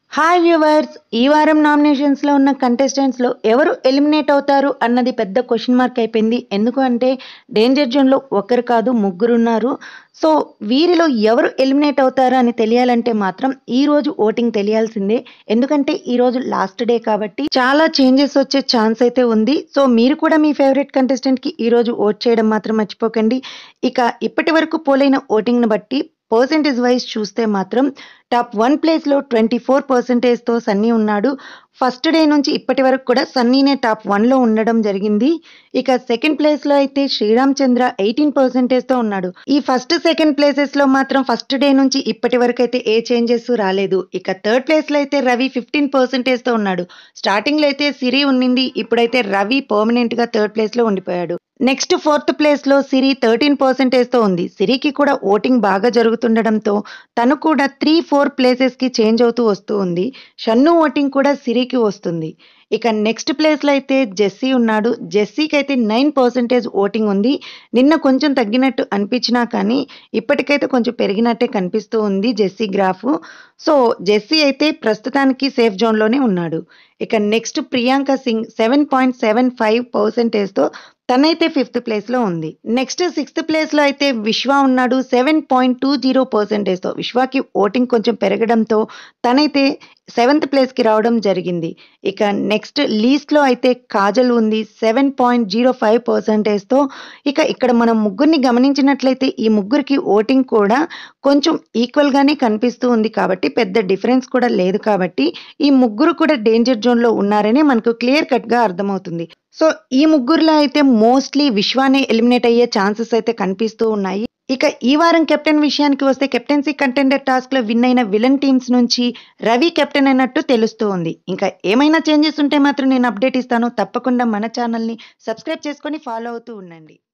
hi viewers ఈ వారం నామినేషన్స్లో ఉన్న కంటెస్టెంట్స్లో ఎవరు ఎలిమినేట్ అవుతారు అన్నది పెద్ద క్వశ్చన్ మార్క్ అయిపోయింది ఎందుకు అంటే డేంజర్ జోన్లో ఒకరు కాదు ముగ్గురు ఉన్నారు సో వీరిలో ఎవరు ఎలిమినేట్ అవుతారు అని తెలియాలంటే మాత్రం ఈ రోజు ఓటింగ్ తెలియాల్సిందే ఎందుకంటే ఈ రోజు లాస్ట్ డే కాబట్టి చాలా చేంజెస్ వచ్చే ఛాన్స్ అయితే ఉంది సో మీరు కూడా మీ ఫేవరెట్ కంటెస్టెంట్కి ఈ రోజు ఓట్ చేయడం మాత్రం మర్చిపోకండి ఇక ఇప్పటి వరకు పోలైన ఓటింగ్ను బట్టి పర్సెంటేజ్ వైజ్ చూస్తే మాత్రం టాప్ వన్ ప్లేస్లో ట్వంటీ ఫోర్ పర్సెంటేజ్తో సన్నీ ఉన్నాడు ఫస్ట్ డే నుంచి ఇప్పటి వరకు కూడా సన్నీనే టాప్ వన్లో ఉండడం జరిగింది ఇక సెకండ్ ప్లేస్లో అయితే శ్రీరామ్ చంద్ర ఎయిటీన్ పర్సెంటేజ్తో ఉన్నాడు ఈ ఫస్ట్ సెకండ్ ప్లేసెస్లో మాత్రం ఫస్ట్ డే నుంచి ఇప్పటి వరకు అయితే ఏ చేంజెస్ రాలేదు ఇక థర్డ్ ప్లేస్లో అయితే రవి ఫిఫ్టీన్ పర్సెంటేజ్తో ఉన్నాడు స్టార్టింగ్లో అయితే సిరి ఉన్నింది ఇప్పుడైతే రవి పర్మనెంట్గా థర్డ్ ప్లేస్లో ఉండిపోయాడు నెక్స్ట్ ఫోర్త్ ప్లేస్లో సిరి థర్టీన్ పర్సెంటేజ్తో ఉంది సిరికి కూడా ఓటింగ్ బాగా జరుగుతుండడంతో తను కూడా త్రీ ఫోర్ ప్లేసెస్కి చేంజ్ అవుతూ వస్తూ ఉంది షన్ను ఓటింగ్ కూడా సిరికి వస్తుంది ఇక నెక్స్ట్ ప్లేస్లో అయితే జెస్సీ ఉన్నాడు జెస్సీకి అయితే నైన్ పర్సెంటేజ్ ఓటింగ్ ఉంది నిన్న కొంచెం తగ్గినట్టు అనిపించినా కానీ ఇప్పటికైతే కొంచెం పెరిగినట్టే కనిపిస్తూ ఉంది జెస్సీ గ్రాఫ్ సో జెస్సీ అయితే ప్రస్తుతానికి సేఫ్ జోన్లోనే ఉన్నాడు ఇక next Priyanka Singh seven point seven five పర్సెంటేజ్తో తనైతే ఫిఫ్త్ ప్లేస్లో ఉంది నెక్స్ట్ సిక్స్త్ ప్లేస్లో అయితే విశ్వ ఉన్నాడు సెవెన్ పాయింట్ టూ జీరో పర్సెంటేజ్తో విశ్వాకి ఓటింగ్ కొంచెం పెరగడంతో తనైతే సెవెంత్ ప్లేస్కి రావడం జరిగింది ఇక నెక్స్ట్ లీస్ట్లో అయితే కాజల్ ఉంది సెవెన్ పాయింట్ జీరో ఫైవ్ పర్సెంటేజ్తో ఇక ఇక్కడ మనం ముగ్గురిని గమనించినట్లయితే ఈ ముగ్గురికి ఓటింగ్ కూడా కొంచెం ఈక్వల్గానే కనిపిస్తూ ఉంది కాబట్టి పెద్ద డిఫరెన్స్ కూడా లేదు కాబట్టి ఈ ముగ్గురు కూడా డేంజర్ జోన్లో ఉన్నారని మనకు క్లియర్ కట్గా అర్థమవుతుంది సో ఈ ముగ్గురులో అయితే మోస్ట్లీ విశ్వానే ఎలిమినేట్ అయ్యే ఛాన్సెస్ అయితే కనిపిస్తూ ఉన్నాయి ఇక ఈ వారం కెప్టెన్ విషయానికి వస్తే కెప్టెన్సీ కంటెండర్ టాస్క్ లో విన్ అయిన విలన్ టీమ్స్ నుంచి రవి కెప్టెన్ అయినట్టు తెలుస్తూ ఉంది ఇంకా ఏమైనా చేంజెస్ ఉంటే మాత్రం నేను అప్డేట్ ఇస్తాను తప్పకుండా మన ఛానల్ని సబ్స్క్రైబ్ చేసుకొని ఫాలో అవుతూ ఉండండి